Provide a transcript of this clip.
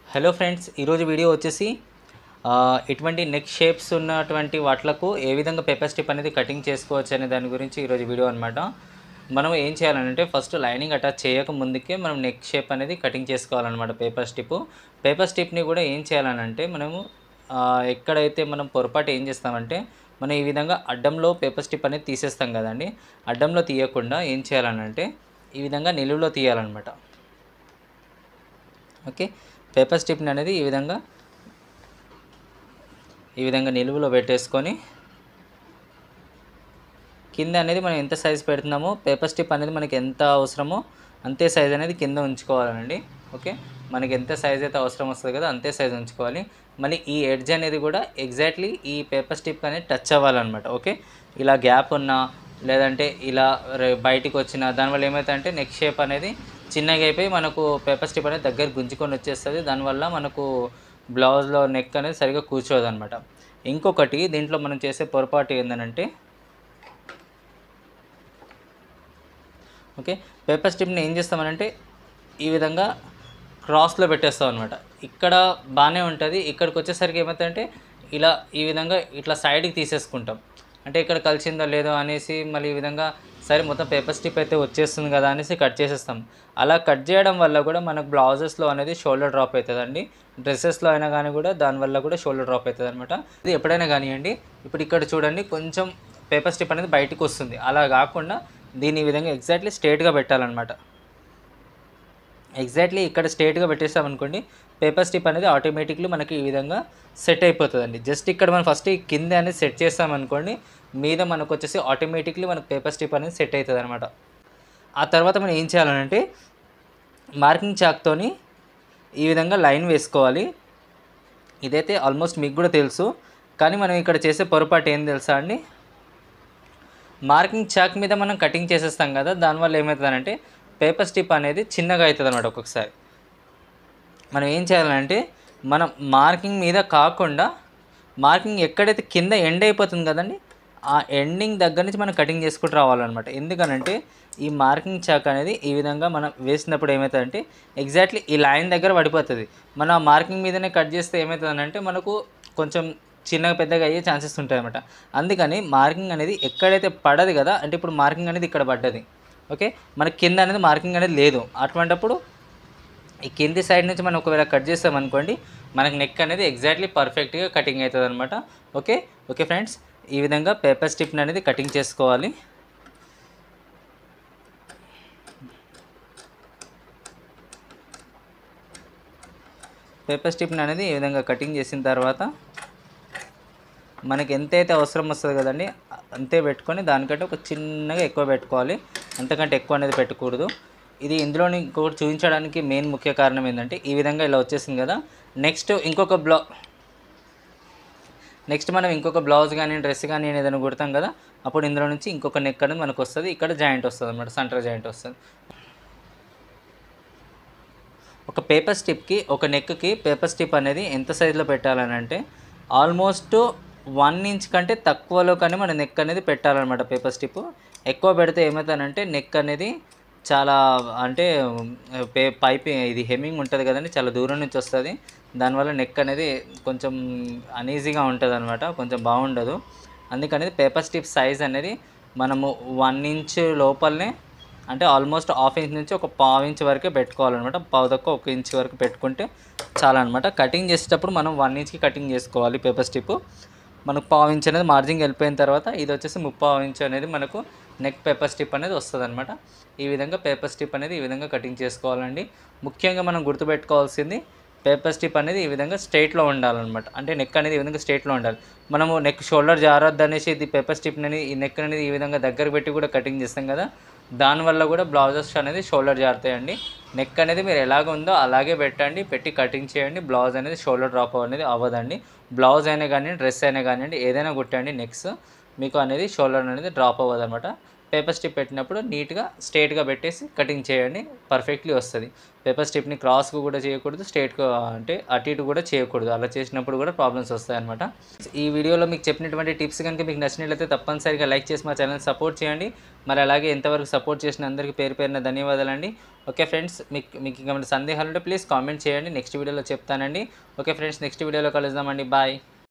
hello friends ఈరోజు video వచ్చేసి ఆ, ఇటువంటి నెక్ షేప్స్ ఉన్నటువంటి వాటిలకు ఏ విధంగా పేపర్ స్టిప్ అనేది కటింగ్ చేసుకోవచ్చు అనే దాని గురించి ఈరోజు వీడియో అనమాట మనం ఏం చేయాలంటే ఫస్ట్ లైనింగ్ అటాచ్ చేయక ముందుకే మనం నెక్ షేప్ అనేది కటింగ్ చేసుకోవాలన్నమాట పేపర్ స్టిప్ పేపర్ స్టిప్ని కూడా ఏం చేయాలనంటే మనము ఆ, ఎక్కడైతే మనం పొరపాటు ఏం చేస్తామంటే మనం ఈ విధంగా అడ్డంలో పేపర్ స్టిప్ అనేది తీసేస్తాం కదండి అడ్డంలో తీయకుండా ఏం చేయాలనంటే ఈ విధంగా నిలువులో తీయాలన్నమాట ఓకే పేపర్ స్టిప్ని అనేది ఈ విధంగా ఈ విధంగా నిలువులో పెట్టేసుకొని కింద అనేది మనం ఎంత సైజ్ పెడుతున్నామో పేపర్ స్టిప్ అనేది మనకి ఎంత అవసరమో అంతే సైజ్ అనేది కింద ఉంచుకోవాలండి ఓకే మనకి ఎంత సైజ్ అయితే అవసరం వస్తుంది కదా అంతే సైజ్ ఉంచుకోవాలి మళ్ళీ ఈ ఎడ్జ్ అనేది కూడా ఎగ్జాక్ట్లీ ఈ పేపర్ స్టిప్ అనేది టచ్ అవ్వాలన్నమాట ఓకే ఇలా గ్యాప్ ఉన్నా లేదంటే ఇలా రే- బయటికి వచ్చిన దానివల్ల ఏమవుతుందంటే నెక్ షేప్ అనేది చిన్నగా అయిపోయి మనకు పేపర్ స్టిప్ అనేది దగ్గర గుంజుకొని వచ్చేస్తుంది దానివల్ల మనకు బ్లౌజ్లో నెక్ అనేది సరిగా కూర్చోదు అనమాట ఇంకొకటి దీంట్లో మనం చేసే పొరపాటు ఏంటంటే ఓకే పేపర్ స్ట్రిప్ని ఏం చేస్తామనంటే ఈ విధంగా క్రాస్లో పెట్టేస్తాం అనమాట ఇక్కడ బాగానే ఉంటుంది ఇక్కడికి వచ్చేసరికి ఏమవుతుందంటే ఇలా ఈ విధంగా ఇట్లా సైడ్కి తీసేసుకుంటాం అంటే ఇక్కడ కలిసిందో లేదో అనేసి మళ్ళీ ఈ విధంగా సరే మొత్తం పేపర్ స్టిప్ అయితే వచ్చేస్తుంది కదా అనేసి కట్ చేసేస్తాం అలా కట్ చేయడం వల్ల కూడా మనకు బ్లౌజెస్లో అనేది షోల్డర్ డ్రాప్ అవుతుందండి డ్రెస్సెస్లో అయినా కానీ కూడా దానివల్ల కూడా షోల్డర్ డ్రాప్ అవుతుంది అనమాట ఇది ఎప్పుడైనా కానివ్వండి ఇప్పుడు ఇక్కడ చూడండి కొంచెం పేపర్ స్టిప్ అనేది బయటకు వస్తుంది అలా కాకుండా దీన్ని ఈ విధంగా ఎగ్జాక్ట్లీ స్ట్రేట్గా పెట్టాలన్నమాట ఎగ్జాక్ట్లీ ఇక్కడ స్ట్రేట్గా పెట్టేసామనుకోండి పేపర్ స్టిప్ అనేది ఆటోమేటిక్లీ మనకి ఈ విధంగా సెట్ అయిపోతుందండి జస్ట్ ఇక్కడ మనం ఫస్ట్ ఈ కింద అనేది సెట్ చేసామనుకోండి మీద మనకు వచ్చేసి ఆటోమేటిక్లీ మనకు పేపర్ స్టిప్ అనేది సెట్ అవుతుంది అనమాట ఆ తర్వాత మనం ఏం చేయాలంటే మార్కింగ్ చాక్తోని ఈ విధంగా లైన్ వేసుకోవాలి ఇదైతే ఆల్మోస్ట్ మీకు కూడా తెలుసు కానీ మనం ఇక్కడ చేసే పొరపాటు ఏం తెలుసా అండి మార్కింగ్ చాక్ మీద మనం కటింగ్ చేసేస్తాం కదా దానివల్ల ఏమవుతుందంటే పేపర్ స్టిప్ అనేది చిన్నగా అవుతుంది అనమాట ఒక్కొక్కసారి మనం ఏం చేయాలంటే మనం మార్కింగ్ మీద కాకుండా మార్కింగ్ ఎక్కడైతే కింద ఎండ్ అయిపోతుంది కదండి ఆ ఎండింగ్ దగ్గర నుంచి మనం కటింగ్ చేసుకుంటూ రావాలన్నమాట ఎందుకనంటే ఈ మార్కింగ్ చాక్ అనేది ఈ విధంగా మనం వేసినప్పుడు ఏమవుతుందంటే ఎగ్జాక్ట్లీ ఈ లైన్ దగ్గర పడిపోతుంది మనం ఆ మార్కింగ్ మీదనే కట్ చేస్తే ఏమవుతుందంటే మనకు కొంచెం చిన్నగా పెద్దగా అయ్యే ఛాన్సెస్ ఉంటాయి అనమాట అందుకని మార్కింగ్ అనేది ఎక్కడైతే పడదు కదా అంటే ఇప్పుడు మార్కింగ్ అనేది ఇక్కడ పడ్డది ఓకే మనకి కింద అనేది మార్కింగ్ అనేది లేదు అటువంటప్పుడు ఈ కింది సైడ్ నుంచి మనం ఒకవేళ కట్ చేస్తామనుకోండి మనకి నెక్ అనేది ఎగ్జాక్ట్లీ పర్ఫెక్ట్గా కటింగ్ అవుతుంది అనమాట ఓకే ఓకే ఫ్రెండ్స్ ఈ విధంగా పేపర్ స్టిప్ని అనేది కటింగ్ చేసుకోవాలి పేపర్ స్టిప్ని అనేది ఈ విధంగా కటింగ్ చేసిన తర్వాత మనకి ఎంతైతే అవసరం వస్తుంది కదండి అంతే పెట్టుకొని దానికంటే ఒక చిన్నగా ఎక్కువ పెట్టుకోవాలి అంతకంటే ఎక్కువ అనేది పెట్టకూడదు ఇది ఇందులోని ఇంకొకటి చూపించడానికి మెయిన్ ముఖ్య కారణం ఏంటంటే ఈ విధంగా ఇలా వచ్చేసింది కదా నెక్స్ట్ ఇంకొక బ్లౌ నెక్స్ట్ మనం ఇంకొక బ్లౌజ్ కానీ డ్రెస్ కానీ ఏదైనా కుడతాం కదా అప్పుడు ఇందులో నుంచి ఇంకొక నెక్ అనేది మనకు వస్తుంది ఇక్కడ జాయింట్ వస్తుంది అనమాట సెంటర్ జాయింట్ వస్తుంది ఒక పేపర్ స్టిప్కి ఒక నెక్కి పేపర్ స్టిప్ అనేది ఎంత సైజులో పెట్టాలని అంటే ఆల్మోస్ట్ వన్ ఇంచ్ కంటే తక్కువలో కానీ మన నెక్ అనేది పెట్టాలన్నమాట పేపర్ స్టిప్ ఎక్కువ పెడితే ఏమవుతానంటే నెక్ అనేది చాలా అంటే పే పైప్ ఇది హెమ్మింగ్ ఉంటుంది కదండి చాలా దూరం నుంచి వస్తుంది దానివల్ల నెక్ అనేది కొంచెం అనీజీగా ఉంటుంది అనమాట కొంచెం బాగుండదు అందుకనేది పేపర్ స్టిప్ సైజ్ అనేది మనము వన్ ఇంచ్ లోపలనే అంటే ఆల్మోస్ట్ హాఫ్ ఇంచ్ నుంచి ఒక పావు ఇంచ్ వరకే పెట్టుకోవాలన్నమాట పావు తక్కువ ఒక ఇంచ్ వరకు పెట్టుకుంటే చాలా అనమాట కటింగ్ చేసేటప్పుడు మనం వన్ ఇంచ్కి కటింగ్ చేసుకోవాలి పేపర్ స్టిప్ మనకు పావు ఇంచ్ అనేది మార్జింగ్ వెళ్ళిపోయిన తర్వాత ఇది వచ్చేసి ముప్పావు ఇంచ్ అనేది మనకు నెక్ పేపర్ స్టిప్ అనేది వస్తుంది అనమాట ఈ విధంగా పేపర్ స్టిప్ అనేది ఈ విధంగా కటింగ్ చేసుకోవాలండి ముఖ్యంగా మనం గుర్తుపెట్టుకోవాల్సింది పేపర్ స్టిప్ అనేది ఈ విధంగా స్ట్రైట్లో ఉండాలన్నమాట అంటే నెక్ అనేది ఈ విధంగా స్ట్రైట్లో ఉండాలి మనము నెక్ షోల్డర్ జారొద్దు అనేసి ఇది పేపర్ స్టిప్ అనేది ఈ నెక్ అనేది ఈ విధంగా దగ్గర పెట్టి కూడా కటింగ్ చేస్తాం కదా దానివల్ల కూడా బ్లౌజెస్ అనేది షోల్డర్ జారుతాయండి నెక్ అనేది మీరు ఎలాగ ఉందో అలాగే పెట్టండి పెట్టి కటింగ్ చేయండి బ్లౌజ్ అనేది షోల్డర్ డ్రాప్ అనేది అవ్వదండి బ్లౌజ్ అయినా కానీ డ్రెస్ అయినా కానివ్వండి ఏదైనా కుట్టండి నెక్స్ మీకు అనేది షోల్డర్ అనేది డ్రాప్ అవ్వదు అనమాట పేపర్ స్టిప్ పెట్టినప్పుడు నీట్గా స్ట్రేట్గా పెట్టేసి కటింగ్ చేయండి పర్ఫెక్ట్లీ వస్తుంది పేపర్ స్టిప్ని క్రాస్గా కూడా చేయకూడదు స్ట్రేట్గా అంటే అటు ఇటు కూడా చేయకూడదు అలా చేసినప్పుడు కూడా ప్రాబ్లమ్స్ వస్తాయి అనమాట ఈ వీడియోలో మీకు చెప్పినటువంటి టిప్స్ కనుక మీకు నచ్చినట్లయితే తప్పనిసరిగా లైక్ చేసి మా ఛానల్ సపోర్ట్ చేయండి మరి అలాగే ఎంతవరకు సపోర్ట్ చేసిన అందరికీ పేరు పేరున ధన్యవాదాలండి ఓకే ఫ్రెండ్స్ మీకు మీకు ఇంకా సందేహాలు ఉంటే ప్లీజ్ కామెంట్ చేయండి నెక్స్ట్ వీడియోలో చెప్తానండి ఓకే ఫ్రెండ్స్ నెక్స్ట్ వీడియోలో కలుద్దామండి బాయ్